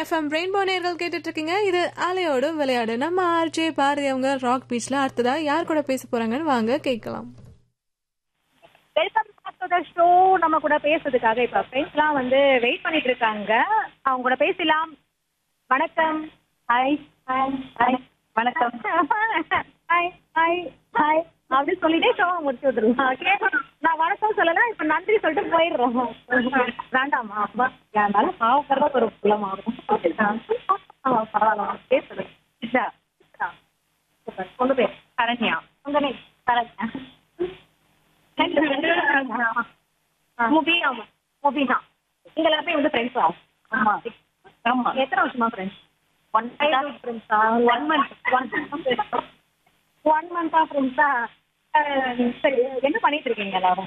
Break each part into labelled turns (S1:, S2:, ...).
S1: FM rainbow நேர்கள் கேட்டுட்டு இருக்கீங்க இது அலையோடு விளையாடு நம்ம ஆர்ஜே பாரதி அவங்க ராக் பீச்ல அடுத்ததா யார் கூட பேச போறாங்கன்னு வாங்க கேட்கலாம்
S2: welcome back to the show நம்ம கூட பேசுறதுக்காக இப்ப ஃப்ரெண்ட்ஸ்லாம் வந்து வெயிட் பண்ணிட்டு இருக்காங்க அவங்க கூட பேசலாம் வணக்கம் ஹாய் ஹாய் ஹாய் வணக்கம் ஹாய் ஹாய் ஹாய் அப்படி சொல்லிட்டே ஷோ முடிச்சு விட்டுருலாம் ஓகே நான் வணக்கம் சொல்லலாம் இப்ப நன்றி சொல்லிட்டு போயிடுறோம் வேண்டாமா அப்பா என் மேல பாவக்கிறதா ஒரு குலமாகும் பரவாயில்ல பேசுறேன் சித்தா சூப்பர் உங்க பேர் சரண்யா உங்க நேம் சரண்யா முபி ஆமா முபி தான் நீங்க எல்லாருமே வந்து ஃப்ரெண்ட்ஸா ஆமா ஆமா எத்தனை வருஷமா ஃப்ரெண்ட்ஸ் ஒன் ஃப்ரெண்ட்ஸா ஒன் மந்த் ஒன் ஒன் மந்தா ஃப்ரெண்ட்ஸா சரி என்ன பண்ணிட்டு இருக்கீங்க எல்லாரும்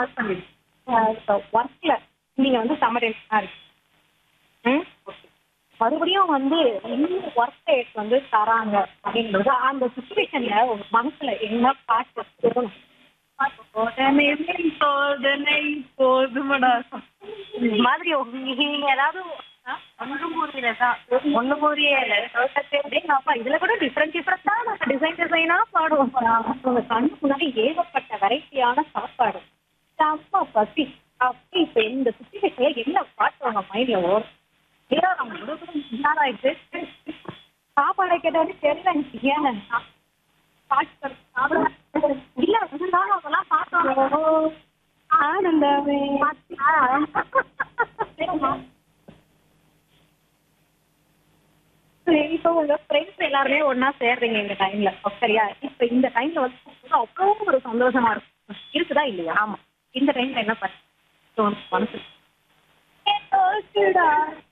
S2: ஒர்க்ல நீங்க வந்து சம்மர் டேஸ்னா இருக்கு ம் மறுபடியும் வந்து இன்னும் ஒர்க் டேட் வந்து தராங்க அப்படின்றது அந்த சுச்சுவேஷன்ல உங்க மனசுல என்ன பாட்டு இருக்கணும் இந்த மாதிரி உங்க- நீங்க ஏதாவது ஒண்ணு புரியல அப்பா இதுல கூட டிஃப்ரெண்ட் டிஃப்ரெண்டா நம்ம டிசைன் டிசைனா பாடுவோம் உங்க கண்ணு முன்னாடி ஏகப்பட்ட வெரைட்டியான சாப்பாடு அப்பா பசி அப்படி இப்ப இந்த சுச்சுவேஷன்ல என்ன பாட்டு உங்க மைண்ட்ல ஓடும் ஏதோ நம்ம ஆயிடுச்சு சாப்பாடை கேட்டவொடனே தெரியல எனக்கு ஏன் பாட்டு சாப்பிட இல்ல இருந்தாலும் அதெல்லாம் பார்த்தோம் ஆனந்தமே இப்போ உங்க ஃப்ரெண்ட்ஸ் எல்லாருமே ஒண்ணா சேர்றீங்க இந்த டைம்ல சரியா இப்ப இந்த டைம்ல வந்து அவ்வளோ ஒரு சந்தோஷமா இருக்கும் இருக்குதா இல்லையா ஆமா இந்த டைம்ல என்ன பண்ண மனசு